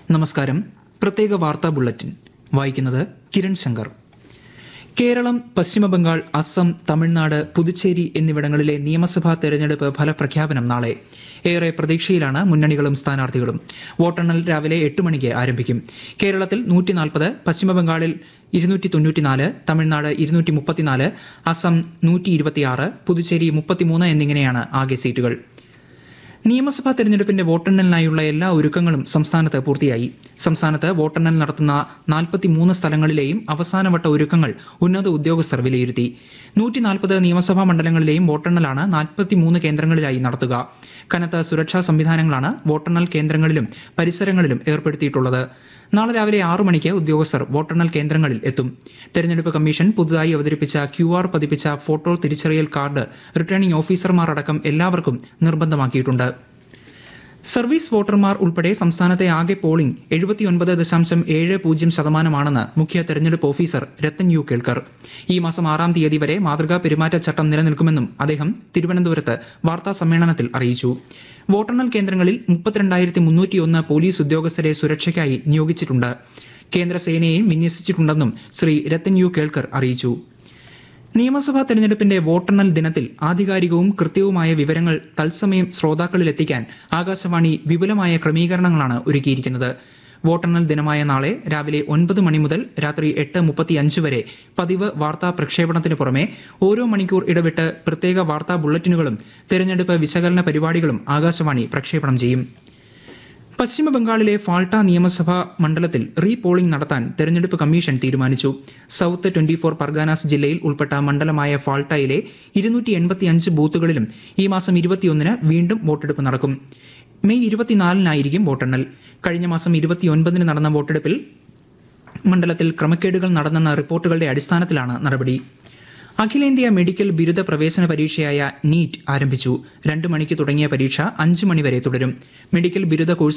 നമസ്കാരം പ്രത്യേക വാർത്താ ബുള്ളറ്റിൻ വായിക്കുന്നത് കിരൺ ശങ്കർ കേരളം പശ്ചിമബംഗാൾ അസം തമിഴ്നാട് പുതുച്ചേരി എന്നിവിടങ്ങളിലെ നിയമസഭാ തെരഞ്ഞെടുപ്പ് ഫലപ്രഖ്യാപനം നാളെ ഏറെ പ്രതീക്ഷയിലാണ് മുന്നണികളും സ്ഥാനാർത്ഥികളും വോട്ടെണ്ണൽ രാവിലെ എട്ട് മണിക്ക് ആരംഭിക്കും കേരളത്തിൽ നൂറ്റി നാൽപ്പത് പശ്ചിമബംഗാളിൽ ഇരുന്നൂറ്റി തൊണ്ണൂറ്റിനാല് തമിഴ്നാട് ഇരുന്നൂറ്റി മുപ്പത്തിനാല് അസം നൂറ്റി ഇരുപത്തിയാറ് പുതുച്ചേരി മുപ്പത്തിമൂന്ന് എന്നിങ്ങനെയാണ് ആകെ സീറ്റുകൾ നിയമസഭാ തെരഞ്ഞെടുപ്പിന്റെ വോട്ടെണ്ണലിനായുള്ള എല്ലാ ഒരുക്കങ്ങളും സംസ്ഥാനത്ത് പൂർത്തിയായി സംസ്ഥാനത്ത് വോട്ടെണ്ണൽ നടത്തുന്ന നാൽപ്പത്തിമൂന്ന് സ്ഥലങ്ങളിലെയും അവസാനവട്ട ഒരുക്കങ്ങൾ ഉന്നത ഉദ്യോഗസ്ഥർ വിലയിരുത്തി നൂറ്റി നാൽപ്പത് നിയമസഭാ മണ്ഡലങ്ങളിലെയും വോട്ടെണ്ണലാണ് നാൽപ്പത്തിമൂന്ന് കേന്ദ്രങ്ങളിലായി നടത്തുക കനത്ത സുരക്ഷാ സംവിധാനങ്ങളാണ് വോട്ടെണ്ണൽ കേന്ദ്രങ്ങളിലും പരിസരങ്ങളിലും ഏർപ്പെടുത്തിയിട്ടുള്ളത് നാളെ രാവിലെ ആറു മണിക്ക് ഉദ്യോഗസ്ഥർ വോട്ടെണ്ണൽ കേന്ദ്രങ്ങളിൽ എത്തും തെരഞ്ഞെടുപ്പ് കമ്മീഷൻ പുതുതായി അവതരിപ്പിച്ച ക്യു ആർ പതിപ്പിച്ച ഫോട്ടോ തിരിച്ചറിയൽ കാർഡ് റിട്ടേണിംഗ് ഓഫീസർമാർ അടക്കം എല്ലാവർക്കും നിർബന്ധമാക്കിയിട്ടുണ്ട് സർവീസ് വോട്ടർമാർ ഉൾപ്പെടെ സംസ്ഥാനത്തെ ആകെ പോളിംഗ് എഴുപത്തിയൊൻപത് ദശാംശം ഏഴ് പൂജ്യം ശതമാനമാണെന്ന് മുഖ്യ തെരഞ്ഞെടുപ്പ് ഓഫീസർ രത്തൻ യു കേൾക്കർ ഈ മാസം ആറാം തീയതി വരെ മാതൃകാ പെരുമാറ്റച്ചട്ടം നിലനിൽക്കുമെന്നും അദ്ദേഹം തിരുവനന്തപുരത്ത് വാർത്താ സമ്മേളനത്തിൽ അറിയിച്ചു വോട്ടെണ്ണൽ കേന്ദ്രങ്ങളിൽ മുപ്പത്തിരണ്ടായിരത്തി മുന്നൂറ്റിയൊന്ന് പോലീസ് ഉദ്യോഗസ്ഥരെ സുരക്ഷയ്ക്കായി നിയോഗിച്ചിട്ടുണ്ട് കേന്ദ്ര സേനയെയും വിന്യസിച്ചിട്ടുണ്ടെന്നും ശ്രീ രത്തൻ യു കേൾക്കർ അറിയിച്ചു നിയമസഭാ തെരഞ്ഞെടുപ്പിന്റെ വോട്ടെണ്ണൽ ദിനത്തിൽ ആധികാരികവും കൃത്യവുമായ വിവരങ്ങൾ തത്സമയം ശ്രോതാക്കളിലെത്തിക്കാൻ ആകാശവാണി വിപുലമായ ക്രമീകരണങ്ങളാണ് ഒരുക്കിയിരിക്കുന്നത് വോട്ടെണ്ണൽ ദിനമായ നാളെ രാവിലെ ഒൻപത് മണി മുതൽ രാത്രി എട്ട് മുപ്പത്തിയഞ്ച് വരെ പതിവ് വാർത്താ പ്രക്ഷേപണത്തിന് പുറമെ ഓരോ മണിക്കൂർ ഇടവിട്ട് പ്രത്യേക വാർത്താ ബുള്ളറ്റിനുകളും തെരഞ്ഞെടുപ്പ് വിശകലന പരിപാടികളും ആകാശവാണി പ്രക്ഷേപണം ചെയ്യും പശ്ചിമ ബംഗാളിലെ ഫാൾട്ട നിയമസഭാ മണ്ഡലത്തിൽ റീ പോളിംഗ് നടത്താൻ തെരഞ്ഞെടുപ്പ് കമ്മീഷൻ തീരുമാനിച്ചു സൌത്ത് ട്വന്റി ഫോർ പർഗാനാസ് ജില്ലയിൽ ഉൾപ്പെട്ട മണ്ഡലമായ ഫാൾട്ടയിലെ ഇരുന്നൂറ്റി എൺപത്തിയഞ്ച് ബൂത്തുകളിലും ഈ മാസം ഇരുപത്തിയൊന്നിന് വീണ്ടും വോട്ടെടുപ്പ് നടക്കും മെയ് ഇരുപത്തിനാലിനായിരിക്കും വോട്ടെണ്ണൽ കഴിഞ്ഞ മാസം ഇരുപത്തിയൊൻപതിന് നടന്ന വോട്ടെടുപ്പിൽ മണ്ഡലത്തിൽ ക്രമക്കേടുകൾ നടന്നെന്ന റിപ്പോർട്ടുകളുടെ അടിസ്ഥാനത്തിലാണ് നടപടി അഖിലേന്ത്യാ മെഡിക്കൽ ബിരുദ പ്രവേശന പരീക്ഷയായ നീറ്റ് ആരംഭിച്ചു രണ്ട് മണിക്ക് തുടങ്ങിയ പരീക്ഷ അഞ്ച് മണിവരെ തുടരും മെഡിക്കൽ ബിരുദ കോഴ്സ്